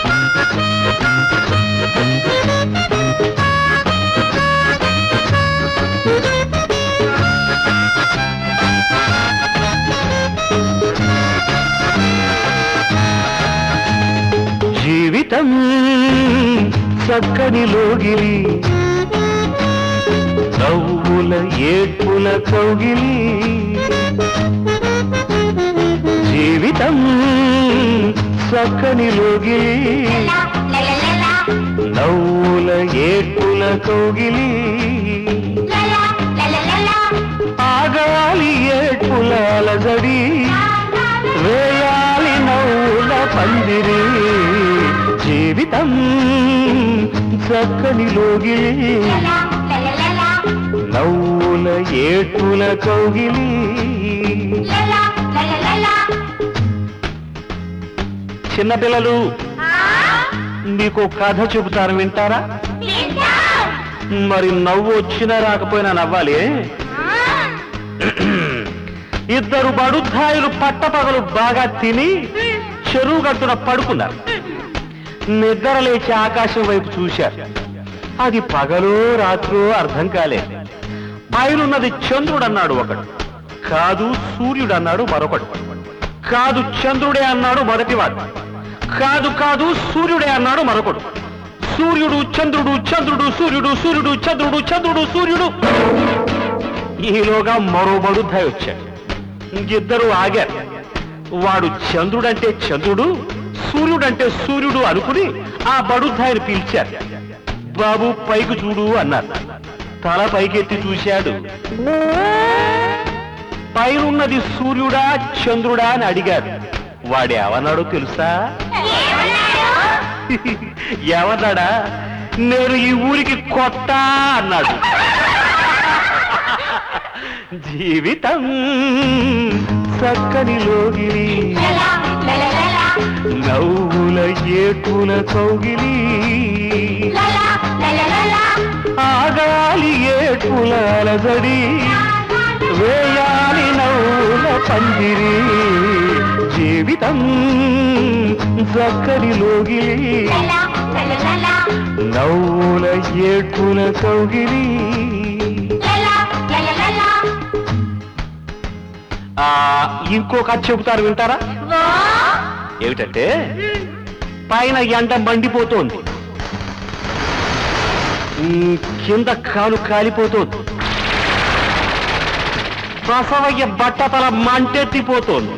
జీవితం చక్కని లోగిలి నవ్వుల ఏడ్పుల కౌగిలి జీవితం చక్కని లోగిలి నవ్వుల ఏడ్పుల కౌగిలి ఆగాలి ఏడ్పుల అలజడి వేయాలి నవ్వుల పందిరి జీవితం చక్కని లోగిలి నవ్వుల ఏడ్పుల కౌగిలి చిన్నపిల్లలు మీకు కథ చెబుతారు వింటారా మరి నవ్వు వచ్చినా రాకపోయినా నవ్వాలి ఇద్దరు బడుద్ధాయులు పట్టపగలు బాగా తిని చెరువు గట్టున పడుకున్నారు నిద్ర లేచి ఆకాశం వైపు చూశారు అది పగలో రాత్రో అర్థం కాలేదు పైనున్నది చంద్రుడు అన్నాడు ఒకడు కాదు సూర్యుడు అన్నాడు మరొకడు కాదు చంద్రుడే అన్నాడు మొదటివాడు కాదు కాదు సూర్యుడే అన్నాడు మరొకడు సూర్యుడు చంద్రుడు చంద్రుడు సూర్యుడు సూర్యుడు చంద్రుడు చంద్రుడు సూర్యుడు ఈలోగా మరో బడుద్దాయి వచ్చాడు ఇద్దరు ఆగారు వాడు చంద్రుడంటే చంద్రుడు సూర్యుడంటే సూర్యుడు అనుకుని ఆ బడుద్దాయిని పిలిచారు బాబు పైకి చూడు అన్నారు తల పైకెత్తి చూశాడు పైనున్నది సూర్యుడా చంద్రుడా అని అడిగారు వాడు ఏమన్నాడో తెలుసా ఏమన్నాడా నేను ఈ ఊరికి కొత్త అన్నాడు జీవితం చక్కని లోగిలి నవ్వుల ఏటుల కౌగిలి ఆగాలి ఏటుల అలజడి వేయాలి నవ్వుల పందిరి జీవితం చక్కని లోగిలి నవ్వుల ఏటుల కౌగిలి ఆ ఇంకో కథ చెబుతారు వింటారా ఏమిటంటే పైన ఎండ మండిపోతోంది ఉమ్, కింద కాలు కాలిపోతోంది బసవయ్య బట్టతల మంటెత్తిపోతోంది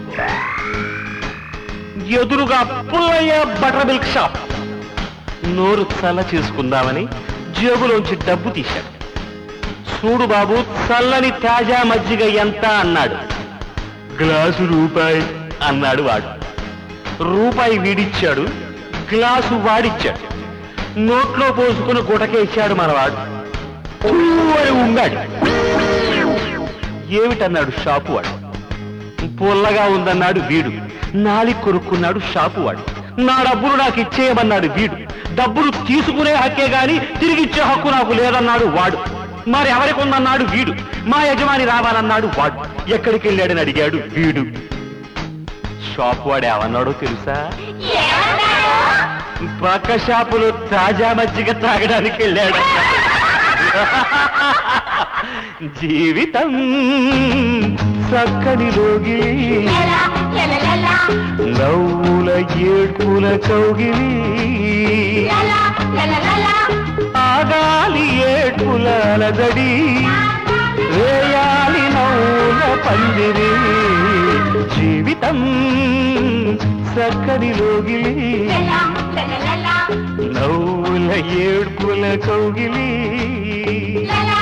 ఎదురుగా పుల్లయ్య బటర్ మిల్క్ షాప్ నోరు చల్ల చేసుకుందామని జేబులోంచి డబ్బు తీశాడు చూడు బాబు చల్లని తాజా మజ్జిగ ఎంత అన్నాడు గ్లాసు రూపాయి అన్నాడు వాడు రూపాయి వీడిచ్చాడు గ్లాసు వాడిచ్చాడు నోట్లో పోసుకుని గుటకేశాడు మనవాడు అని ఉంగాడు ఏమిటన్నాడు షాపు వాడు పుల్లగా ఉందన్నాడు వీడు నాలి కొనుక్కున్నాడు షాపు వాడు నా డబ్బులు నాకు ఇచ్చేయమన్నాడు వీడు డబ్బులు తీసుకునే హక్కే గాని తిరిగిచ్చే హక్కు నాకు లేదన్నాడు వాడు మరి ఎవరికి ఉందన్నాడు వీడు మా యజమాని రావాలన్నాడు వాడు ఎక్కడికి వెళ్ళాడని అడిగాడు వీడు షాపు వాడు ఏమన్నాడో తెలుసా పక్క షాపులో తాజా మజ్జిగ తాగడానికి వెళ్ళాడు జీవితం చక్కని లోగి నవ్వుల ఏడ్పుల కౌగిలి ఆగాలి ఏడ్పుల అలజడి వేయాలి నవ్వుల పందిరి జీవితం చక్కని లోగిలి నవ్వుల ఏడ్పుల కౌగిలి